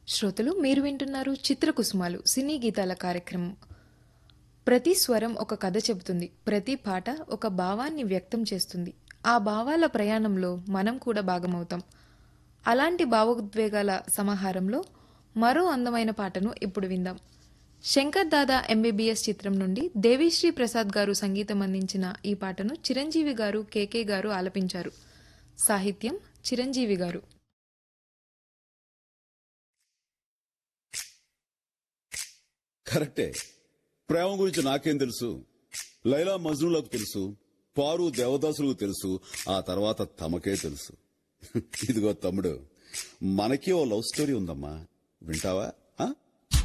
శ్రోతలు మీరు వింటున్నారు చిత్రకుసుమాలు సినీ గీతాల కార్యక్రమం ప్రతి స్వరం ఒక కథ చెబుతుంది ప్రతి పాట ఒక భావాన్ని వ్యక్తం చేస్తుంది ఆ భావాల ప్రయాణంలో మనం కూడా భాగమవుతాం అలాంటి భావోద్వేగాల సమాహారంలో మరో అందమైన పాటను ఇప్పుడు విందాం శంకర్ దాదా ఎంబీబీఎస్ చిత్రం నుండి దేవిశ్రీ ప్రసాద్ గారు సంగీతం అందించిన ఈ పాటను చిరంజీవి గారు కేకే గారు ఆలపించారు సాహిత్యం చిరంజీవి గారు కరెక్టే ప్రేమ గురించి నాకేం తెలుసు లైలా మజ్నులకు తెలుసు పారు దేవదాసులకు తెలుసు ఆ తర్వాత తమకే తెలుసు ఇదిగో తమ్ముడు మనకి ఓ లవ్ స్టోరీ ఉందమ్మా వింటావా